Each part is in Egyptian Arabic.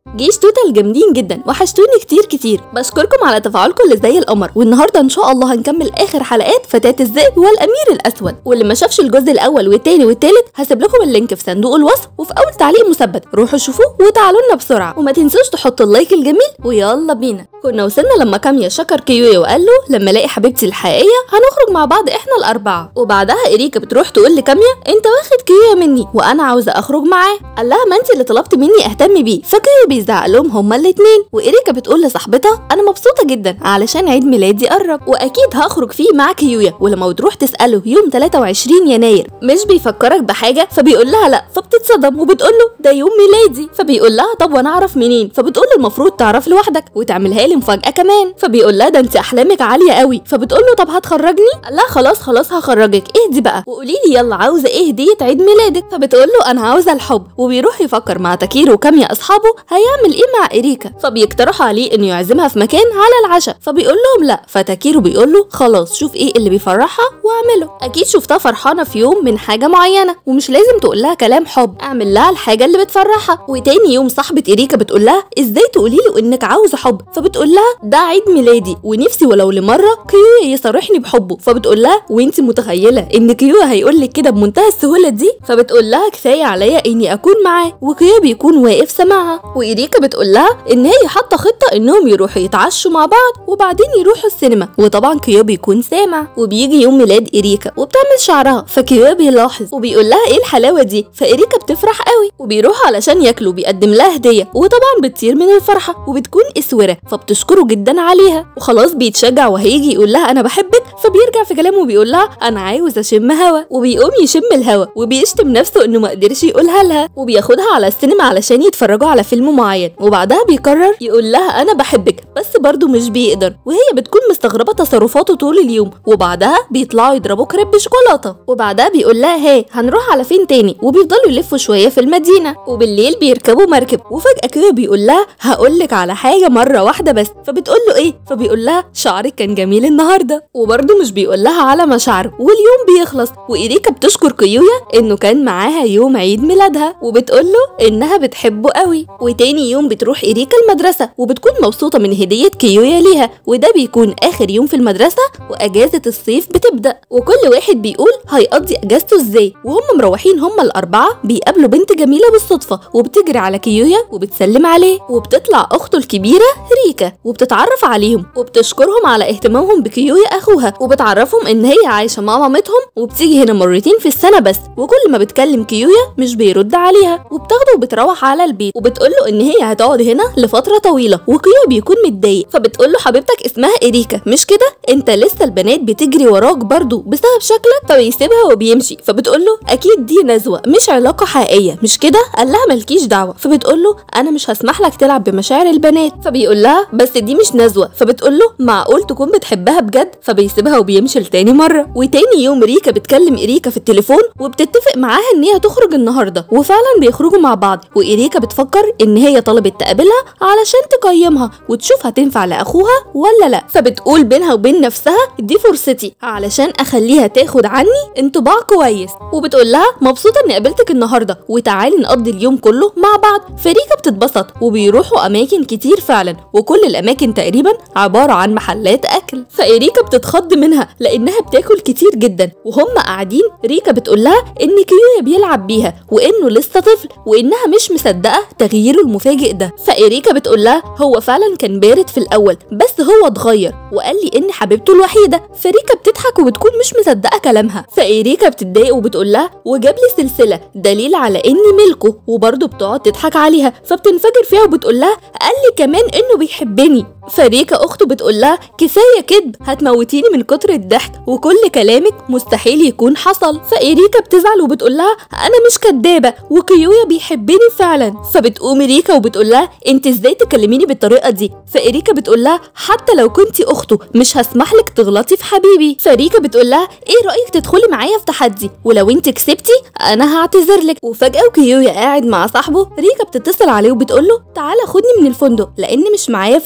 جيش توتال جامدين جدا وحشتوني كتير كتير بشكركم على تفاعلكم اللي زي القمر والنهارده ان شاء الله هنكمل اخر حلقات فتاة الذئب والامير الاسود واللي ما شافش الجزء الاول والتاني والتالت هسيب لكم اللينك في صندوق الوصف وفي اول تعليق مثبت روحوا شوفوه وتعالوا لنا بسرعه وما تنسوش تحطوا اللايك الجميل ويلا بينا كنا وصلنا لما كاميا شكر كيويا وقال له لما الاقي حبيبتي الحقيقيه هنخرج مع بعض احنا الاربعه وبعدها اريكا بتروح تقول لكاميا انت واخد كيويا مني وانا عاوزه اخرج معاه قال لها ما انت اللي طلبت مني اهتم بيه فكيويا بيزعق لهم هما الاتنين واريكا بتقول لصاحبتها انا مبسوطه جدا علشان عيد ميلادي قرب واكيد هخرج فيه مع كيويا ولما بتروح تساله يوم 23 يناير مش بيفكرك بحاجه فبيقول لها لا فبتتصدم وبتقول له ده يوم ميلادي فبيقول لها طب وانا اعرف منين فبتقول له المفروض تعرف لوحدك وتعملها لي مفاجاه كمان فبيقول لها ده انت احلامك عاليه قوي فبتقول له طب هتخرجني قال لها خلاص خلاص هخرجك اهدي بقى وقولي لي يلا عاوزه ايه هديه عيد ميلادك فبتقول له انا عاوزه الحب وبيروح يفكر مع تاكيرو وكاميا اصحابه هيعمل ايه مع اريكا فبيقترحوا عليه انه يعزمها في مكان على العشاء فبيقول لهم لا فتاكيرو بيقول له خلاص شوف ايه اللي بيفرحها واعمله اكيد شفتها فرحانه في يوم من حاجه معينه ومش لازم تقول لها كلام حب اعمل لها الحاجه اللي بتفرحها وتاني يوم صاحبه اريكا بتقول لها ازاي تقولي له انك عاوزه حب فبتقول لها ده عيد ميلادي ونفسي ولو لمره كيويا يصارحني بحبه فبتقول لها وانت متخيله ان كيويا هيقول لك كده بمنتهى السهوله دي فبتقول لها كفايه عليا اني اكون معاه وكيويا بيكون واقف سمعها وإريكا بتقول لها ان هي حاطه خطه انهم يروحوا يتعشوا مع بعض وبعدين يروحوا السينما وطبعا كيويا بيكون سامع وبيجي يوم ميلاد إريكا وبتعمل شعرها فكيويا بيلاحظ وبيقول لها ايه الحلاوه دي فإريكا بتفرح قوي وبيروحوا علشان ياكلوا بيقدم لها هديه وطبعا بتطير من الفرحه وبتكون اسوره فبتشكره جدا عليها وخلاص بيتشجع وهيجي يقول لها انا بحبك فبيرجع في كلامه وبيقول لها انا عاوز اشم هوا وبيقوم يشم الهوا وبيشتم نفسه انه ما قدرش يقولها لها وبياخدها على السينما علشان يتفرجوا على فيلم معين وبعدها بيقرر يقول لها انا بحبك بس برضه مش بيقدر وهي بتكون مستغربه تصرفاته طول اليوم وبعدها بيطلعوا يضربوا كريب بشوكولاته وبعدها بيقول لها هي هنروح على فين تاني وبيفضلوا يلفوا شويه في المدينه وبالليل بيركبوا مركب وفجاه كده بيقول لها هقول لك على حاجه مره واحده بس فبتقول له ايه فبيقول لها شعرك كان جميل النهارده وبرضه مش بيقول لها على مشاعره واليوم بيخلص وإريكا بتشكر كيويا انه كان معاها يوم عيد ميلادها وبتقول له انها بتحبه قوي وتاني يوم بتروح إريكا المدرسة وبتكون مبسوطة من هدية كيويا ليها وده بيكون آخر يوم في المدرسة وأجازة الصيف بتبدأ وكل واحد بيقول هيقضي أجازته ازاي وهم مروحين هم الأربعة بيقابلوا بنت جميلة بالصدفة وبتجري على كيويا وبتسلم عليه وبتطلع أخته الكبيرة ريكا وبتتعرف عليهم وبتشكرهم على اهتمامهم بكيويا أخوها وبتعرفهم إن هي عايشة مع مامتهم وبتيجي هنا مرتين في السنة بس وكل ما بتكلم كيويا مش بيرد عليها وبتاخده وبتروح على البيت وبتقول له إن هي هتقعد هنا لفترة طويلة وكيويا بيكون متضايق فبتقول له حبيبتك اسمها إريكا مش كده انت لسه البنات بتجري وراك برضو بسبب شكلك فبيسيبها وبيمشي فبتقول له اكيد دي نزوه مش علاقه حقيقيه مش كده قال لها مالكيش دعوه فبتقول له انا مش هسمح لك تلعب بمشاعر البنات فبيقول لها بس دي مش نزوه فبتقول له معقول تكون بتحبها بجد فبيسيبها وبيمشي لتاني مره وتاني يوم ريكا بتكلم إريكا في التليفون وبتتفق معاها ان هي تخرج النهارده وفعلا بيخرجوا مع بعض وإريكا بتفكر ان هي طلبت تقابلها علشان تقيمها وتشوف هتنفع لاخوها ولا لا فبتقول بينها وبين نفسها دي فرصتي علشان اخليها تاخد عني انطباع كويس وبتقول لها مبسوطه اني قابلتك النهارده وتعالي نقضي اليوم كله مع بعض فريكا بتتبسط وبيروحوا اماكن كتير فعلا وكل الاماكن تقريبا عباره عن محلات اكل فإريكا بتتخض منها لانها بتاكل كتير جدا وهم قاعدين ريكا بتقول لها ان كيويا بيلعب بيها وانه لسه طفل وانها مش مصدقه تغييره المفاجئ ده فإريكا بتقول لها هو فعلا كان بارد في الاول بس هو اتغير وقال لي ان حبيبته الوحيده فريكا بتضحك وبتكون مش مصدقه كلامها فإريكا بتتضايق وبتقول لها وجاب لي سلسله دليل على اني ملكه وبرضه بتقعد تضحك عليها فبتنفجر فيها وبتقول لها قال لي كمان انه بيحبني فريكا اخته بتقول لها كفايه كدب هتموتيني من كتر الضحك وكل كلامك مستحيل يكون حصل فإريكا بتزعل وبتقول لها انا مش كدابه وكيويا بيحبني فعلا فبتقوم ريكا وبتقول لها انت ازاي تكلميني بالطريقه دي فإريكا بتقول لها حتى لو كنتي اخته مش هسمح لك تغلطي في حبيبي فريكا بتقول لها ايه رايك تدخلي معايا في تحدي ولو انت كسبتي انا هعتذر لك وفجاه وكيويا قاعد مع صاحبه ريكا بتتصل عليه وبتقول له تعالى خدني من الفندق لان مش معايا فلوس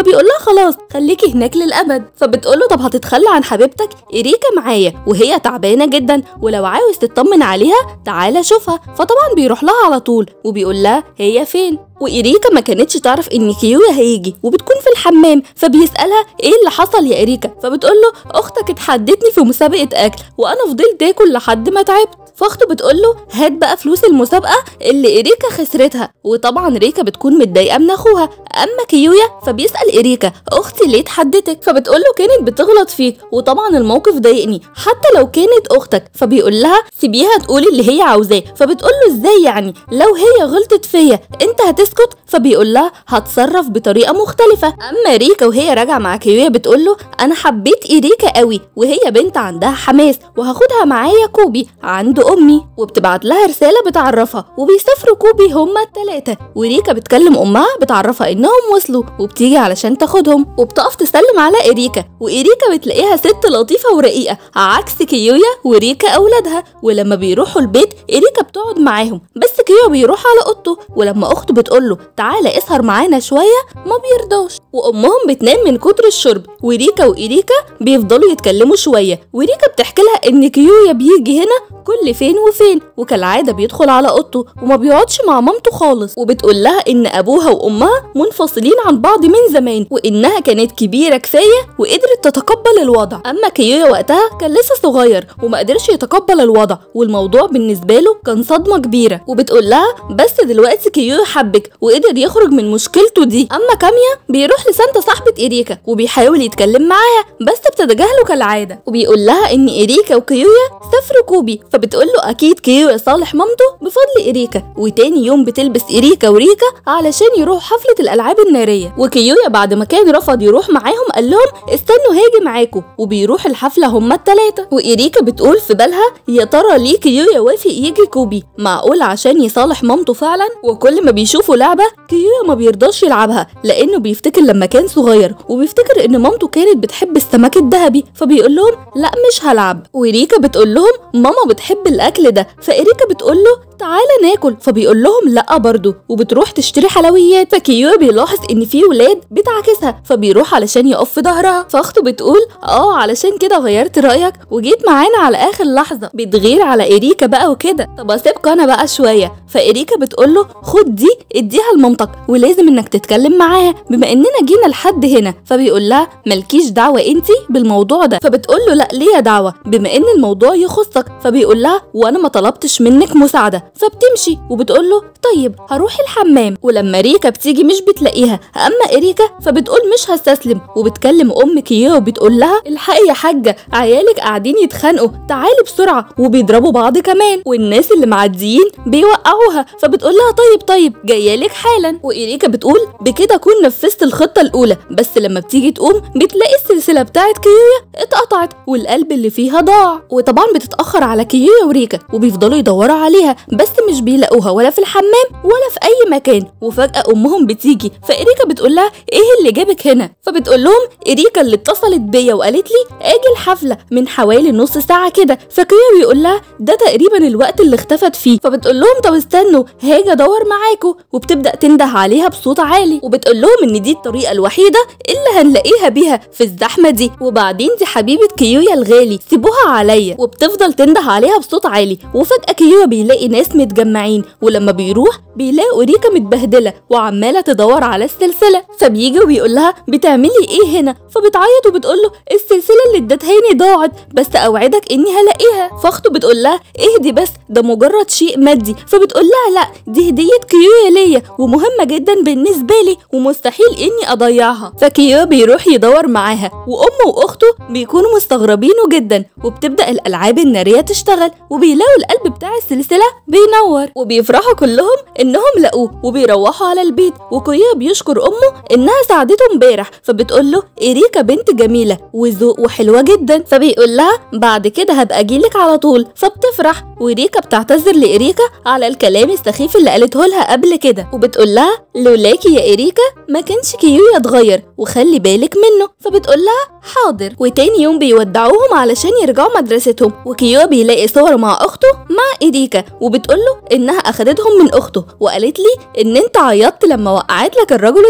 فبيقول لها خلاص خليكي هناك للابد فبتقول له طب هتتخلى عن حبيبتك اريكا معايا وهي تعبانه جدا ولو عاوز تطمن عليها تعالى شوفها فطبعا بيروح لها على طول وبيقول لها هي فين وإريكا ما كانتش تعرف إن كيويا هيجي وبتكون في الحمام فبيسألها إيه اللي حصل يا إريكا فبتقول له أختك اتحدتني في مسابقة أكل وأنا فضلت آكل لحد ما تعبت فاخته بتقول له هات بقى فلوس المسابقة اللي إريكا خسرتها وطبعا ريكا بتكون متضايقة من أخوها أما كيويا فبيسأل إريكا أختي ليه اتحدتك فبتقول له كانت بتغلط فيك وطبعا الموقف ضايقني حتى لو كانت أختك فبيقول لها سيبيها تقول اللي هي عاوزاه فبتقول له إزاي يعني لو هي غلطت فيا أنت هتسكت فبيقول لها هتصرف بطريقة مختلفة أما ريكا وهي راجعة مع كيويا بتقول له أنا حبيت إريكا قوي وهي بنت عندها حماس وهاخدها معايا كوبي عند أمي وبتبعت لها رسالة بتعرفها وبيسافروا كوبي هما التلاتة وريكا بتكلم أمها بتعرفها إنهم وصلوا وبتيجي علشان تاخدهم وبتقف تسلم على إريكا وإريكا بتلاقيها ست لطيفة ورقيقة عكس كيويا وريكا أولادها ولما بيروحوا البيت إريكا بتقعد معاهم بس كيويا بيروح على أوضته ولما أخته بتقول له تعالى اسهر معانا شوية ما بيرضاش وأمهم بتنام من كتر الشرب وريكا وإريكا بيفضلوا يتكلموا شوية وريكا بتحكي لها إن كيويا بيجي هنا كل فين وفين وكالعادة بيدخل على أوضته وما بيقعدش مع مامته خالص وبتقول لها إن أبوها وأمها منفصلين عن بعض من زمان وإنها كانت كبيرة كفاية وقدرت تتقبل الوضع أما كيويا وقتها كان لسه صغير وما قدرش يتقبل الوضع والموضوع بالنسبة له كان صدمة كبيرة وبتقول لها بس دلوقتي كيويا حبك وقدر يخرج من مشكلته دي أما كاميا بيروح لسانتا صاحبة إريكا وبيحاول يتكلم معاها بس بتتجاهله كالعادة وبيقول لها إن إريكا وكيويا سافروا كوبي فبتقول له أكيد كيويا صالح مامته بفضل إريكا وتاني يوم بتلبس إريكا وريكا علشان يروحوا حفلة الألعاب النارية وكيويا بعد ما كان رفض يروح معاهم قال لهم استنوا هاجي معاكم وبيروح الحفلة هما التلاتة وإريكا بتقول في بالها يا ترى ليه كيويا وافق يجي كوبي معقول عشان يصالح مامته فعلا وكل ما بيشوفوا لعبة كيويا ما بيرضاش يلعبها لأنه بيفتكر لما كان صغير وبيفتكر إن مامته كانت بتحب السمك الذهبي فبيقول لهم لا مش هلعب وريكا بتقول لهم ماما بتحب الأكل ده فإريكا بتقول له تعالى ناكل فبيقول لهم لا برضه وبتروح تشتري حلويات فكيويا بيلاحظ ان في ولاد بتعاكسها فبيروح علشان يقف في ظهرها فاخته بتقول اه علشان كده غيرت رايك وجيت معانا على اخر لحظه بتغير على اريكا بقى وكده طب اسيبك انا بقى شويه فاريكا بتقول له خد دي اديها لمامتك ولازم انك تتكلم معاها بما اننا جينا لحد هنا فبيقول لها مالكيش دعوه انتي بالموضوع ده فبتقول له لا ليا دعوه بما ان الموضوع يخصك فبيقول لها وانا ما طلبتش منك مساعده فبتمشي وبتقول له طيب هروح الحمام ولما ريكا بتيجي مش بتلاقيها اما اريكا فبتقول مش هستسلم وبتكلم ام كيو وبتقول لها الحقي يا حاجه عيالك قاعدين يتخانقوا تعالي بسرعه وبيضربوا بعض كمان والناس اللي معديين بيوقعوها فبتقول لها طيب طيب جايالك حالا وإريكا بتقول بكده اكون نفذت الخطه الاولى بس لما بتيجي تقوم بتلاقي السلسله بتاعت كيويا اتقطعت والقلب اللي فيها ضاع وطبعا بتتاخر على كيويا وريكا وبيفضلوا يدوروا عليها بس مش بيلاقوها ولا في الحمام ولا في اي مكان وفجاه امهم بتيجي فإريكا بتقول لها ايه اللي جابك هنا فبتقول لهم إريكا اللي اتصلت بيا وقالت لي اجي الحفله من حوالي نص ساعه كده فكيويا بيقول لها ده تقريبا الوقت اللي اختفت فيه فبتقول لهم طب استنوا هاجي ادور معاكم وبتبدا تنده عليها بصوت عالي وبتقول لهم ان دي الطريقه الوحيده اللي هنلاقيها بيها في الزحمه دي وبعدين دي حبيبه كيويا الغالي سيبوها عليا وبتفضل تنده عليها بصوت عالي وفجاه كيويا بيلاقي ناس متجمعين ولما بيروح بيلاقوا ريكا متبهدله وعماله تدور على السلسله فبيجي وبيقول لها بتعملي ايه هنا فبتعيط وبتقول له السلسله اللي ادتهاني ضاعت بس اوعدك اني هلاقيها فاخته بتقول لها اهدي بس ده مجرد شيء مادي فبتقول لها لا دي هديه كيويا ليا ومهمه جدا بالنسبه لي ومستحيل اني اضيعها فكيو بيروح يدور معاها وامه واخته بيكونوا مستغربينه جدا وبتبدا الالعاب الناريه تشتغل وبيلاقوا القلب بتاع السلسله بينور وبيفرحوا كلهم انهم لقوه وبيروحوا على البيت وكيو بيشكر امه انها ساعدته امبارح فبتقول له اريكا بنت جميله وذوق وحلوه جدا فبيقول لها بعد كده هبقى اجيلك على طول فبتفرح وريكا بتعتذر لإريكا على الكلام السخيف اللي قالته لها قبل كده وبتقول لها لولاكي يا إريكا ما كانش كيو يتغير وخلي بالك منه فبتقول لها حاضر وتاني يوم بيودعوهم علشان يرجعوا مدرستهم وكيو بيلاقي صور مع أخته مع إريكا وبتقول له إنها أخدتهم من أخته وقالت لي إن أنت عيطت لما وقعت لك الرجل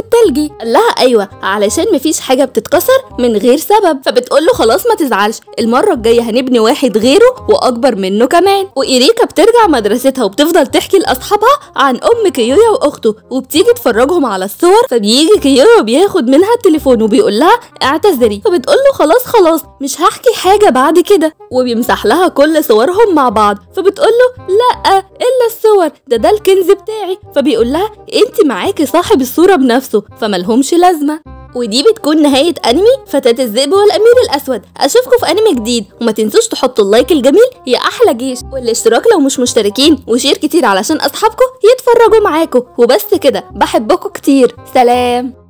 التلجي قال لها ايوه علشان مفيش حاجه بتتكسر من غير سبب فبتقول له خلاص ما تزعلش المره الجايه هنبني واحد غيره واكبر منه كمان وايريكا بترجع مدرستها وبتفضل تحكي لاصحابها عن ام كيويا واخته وبتيجي تفرجهم على الصور فبيجي كيويا وبياخد منها التليفون وبيقول لها اعتذري فبتقول له خلاص خلاص مش هحكي حاجه بعد كده وبيمسح لها كل صورهم مع بعض فبتقول له لا الا الصور ده ده الكنز بتاعي فبيقول لها انت معاكي صاحب الصوره بنفسه فملهمش لازمه ودي بتكون نهاية أنمي فتاة الذئب والأمير الأسود أشوفكم في أنمي جديد وما تنسوش تحطوا اللايك الجميل يا أحلى جيش والاشتراك لو مش مشتركين وشير كتير علشان أصحابكم يتفرجوا معاكم وبس كده بحبكم كتير سلام